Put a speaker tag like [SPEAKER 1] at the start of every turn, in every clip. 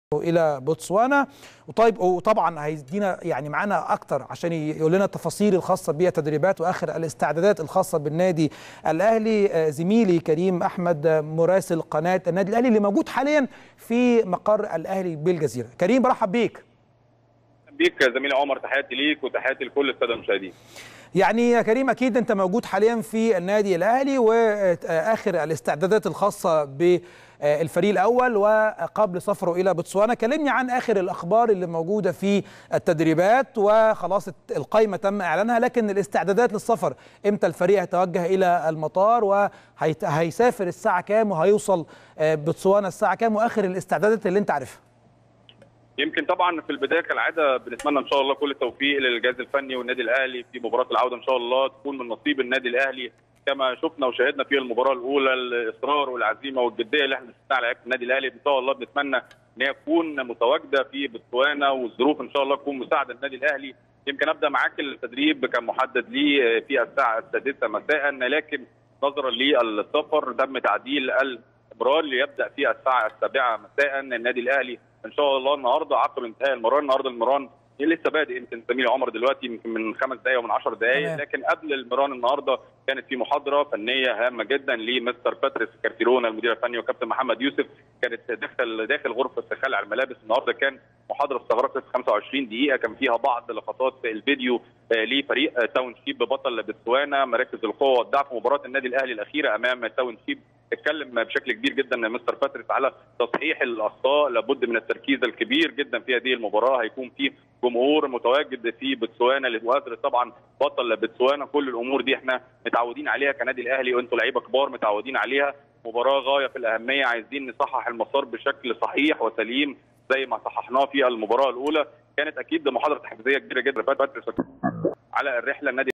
[SPEAKER 1] الى بوتسوانا وطيب وطبعا هيدينا يعني معانا اكتر عشان يقول لنا التفاصيل الخاصه بالتدريبات واخر الاستعدادات الخاصه بالنادي الاهلي زميلي كريم احمد مراسل قناه النادي الاهلي اللي موجود حاليا في مقر الاهلي بالجزيره كريم برحب بيك
[SPEAKER 2] بيك زميلي عمر تحياتي ليك وتحياتي لكل الساده المشاهدين
[SPEAKER 1] يعني يا كريم اكيد انت موجود حاليا في النادي الاهلي واخر الاستعدادات الخاصه بالفريق الاول وقبل سفره الى بوتسوانا كلمني عن اخر الاخبار اللي موجوده في التدريبات وخلاص القائمه تم اعلانها لكن الاستعدادات للسفر امتى الفريق هيتوجه الى المطار وهيسافر الساعه كام وهيوصل بوتسوانا الساعه كام واخر الاستعدادات اللي انت عارفها
[SPEAKER 2] يمكن طبعا في البدايه كالعاده بنتمنى ان شاء الله كل التوفيق للجهاز الفني والنادي الاهلي في مباراه العوده ان شاء الله تكون من نصيب النادي الاهلي كما شفنا وشاهدنا في المباراه الاولى الاصرار والعزيمه والجديه اللي احنا شفناها على لعيبه النادي الاهلي ان شاء الله بنتمنى ان هي تكون متواجده في بوتسوانا والظروف ان شاء الله تكون مساعده النادي الاهلي يمكن ابدا معاك التدريب كان محدد لي في الساعه السادسه مساء لكن نظرا للسفر تم تعديل المباراه اللي يبدا في الساعه السابعه مساء النادي الاهلي ان شاء الله النهارده عقب انتهاء المران النهارده المران لسه بادئ يمكن زميلي عمر دلوقتي يمكن من خمس دقائق ومن 10 دقائق لكن قبل المران النهارده كانت في محاضره فنيه هامه جدا لمستر باتريس كارتيرونا المدير الفني وكابتن محمد يوسف كانت داخل داخل غرفه خلع الملابس النهارده كان محاضره استغرقت 25 دقيقه كان فيها بعض لقطات الفيديو لفريق تاون شيب بطل بتسوانا مراكز القوه والضعف مباراه النادي الاهلي الاخيره امام تاون شيب اتكلم بشكل كبير جدا مستر باتريس على تصحيح الاخطاء لابد من التركيز الكبير جدا في هذه المباراه هيكون في جمهور متواجد في بتسوانا لتؤازر طبعا بطل بتسوانا كل الامور دي احنا متعودين عليها كنادي الاهلي وانتم لعيبه كبار متعودين عليها مباراه غايه في الاهميه عايزين نصحح المسار بشكل صحيح وسليم زي ما صححناه في المباراه الاولى كانت اكيد محاضره تحفيزيه كبيره جدا باتريس على الرحله النادي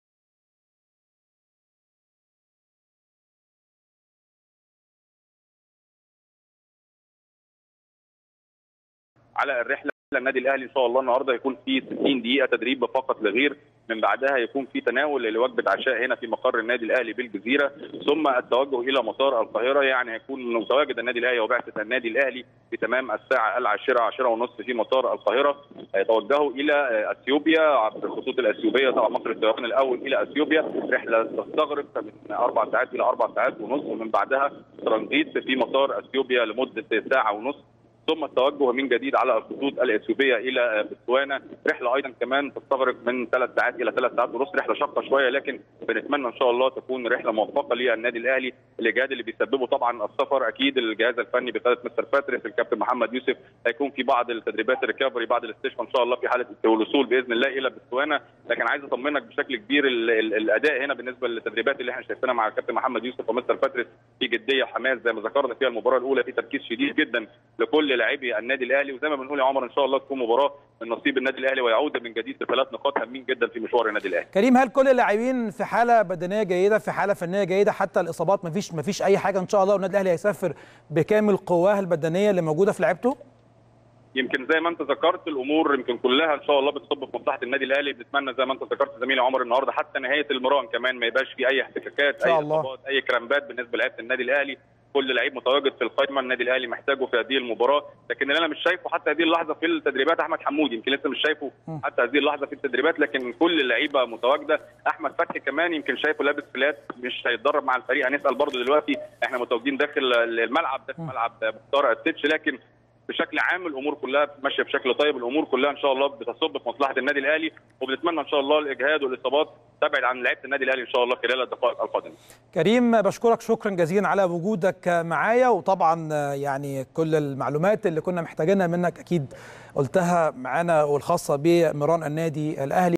[SPEAKER 2] على الرحله النادي الاهلي ان شاء الله النهارده هيكون في 60 دقيقه تدريب فقط لغير من بعدها هيكون في تناول لوجبه عشاء هنا في مقر النادي الاهلي بالجزيره ثم التوجه الى مطار القاهره يعني هيكون متواجد النادي الاهلي وبعثه النادي الاهلي في تمام الساعه العاشره 10 ونصف في مطار القاهره يتوجهوا الى اثيوبيا عبر الخطوط الاثيوبيه طبعا مصر الطيران الاول الى اثيوبيا رحله تستغرق من اربع ساعات الى اربع ساعات ونصف ومن بعدها ترانزيت في مطار اثيوبيا لمده ساعه ونصف ثم التوجه من جديد على الخطوط الاثيوبيه الى بتسوانا رحله ايضا كمان تستغرق من ثلاث ساعات الى ثلاث ساعات ونص رحله شاقه شويه لكن بنتمنى ان شاء الله تكون رحله موفقه للنادي الاهلي الاجهاد اللي بيسببه طبعا السفر اكيد الجهاز الفني بقياده مستر باتريس الكابتن محمد يوسف هيكون في بعض التدريبات الريكفري بعد الاستشفاء ان شاء الله في حاله الوصول باذن الله الى بتسوانا لكن عايز اطمنك بشكل كبير ال ال الاداء هنا بالنسبه للتدريبات اللي احنا شايفينها مع الكابتن محمد يوسف ومستر باتريس في جديه وحماس زي ما ذكرنا فيها المباراه الاولى في تركيز شديد جدا لكل لاعبي النادي الاهلي وزي ما بنقول يا عمر ان شاء الله تكون مباراه من نصيب النادي الاهلي ويعود من جديد بثلاث نقاط هامين جدا في مشوار النادي الاهلي.
[SPEAKER 1] كريم هل كل اللاعبين في حاله بدنيه جيده في حاله فنيه جيده حتى الاصابات ما فيش ما فيش اي حاجه ان شاء الله والنادي الاهلي هيسافر بكامل قواه البدنيه اللي موجوده في لعيبته؟
[SPEAKER 2] يمكن زي ما انت ذكرت الامور يمكن كلها ان شاء الله بتصب في مصلحه النادي الاهلي بنتمنى زي ما انت ذكرت زميلي عمر النهارده حتى نهايه المران كمان ما يبقاش في اي احتكاكات اي اصابات اي كرامبات بالنسبه لعيبه النادي الاهلي كل لعيب متواجد في القائمه النادي الاهلي محتاجه في هذه المباراه لكن اللي انا مش شايفه حتى هذه اللحظه في التدريبات احمد حمودي يمكن لسه مش شايفه حتى هذه اللحظه في التدريبات لكن كل اللعيبه متواجده احمد فتحي كمان يمكن شايفه لابس فلات مش هيتدرب مع الفريق هنسال برضه دلوقتي احنا متواجدين داخل الملعب داخل ملعب مختار التتش لكن بشكل عام الامور كلها ماشيه بشكل طيب الامور كلها ان شاء الله بتصب في مصلحه النادي الاهلي وبنتمنى ان شاء الله الاجهاد والاصابات تبعد عن لعيبه النادي الاهلي ان شاء الله خلال الدقائق القادمه.
[SPEAKER 1] كريم بشكرك شكرا جزيلا على وجودك معايا وطبعا يعني كل المعلومات اللي كنا محتاجينها منك اكيد قلتها معانا والخاصه بمران النادي الاهلي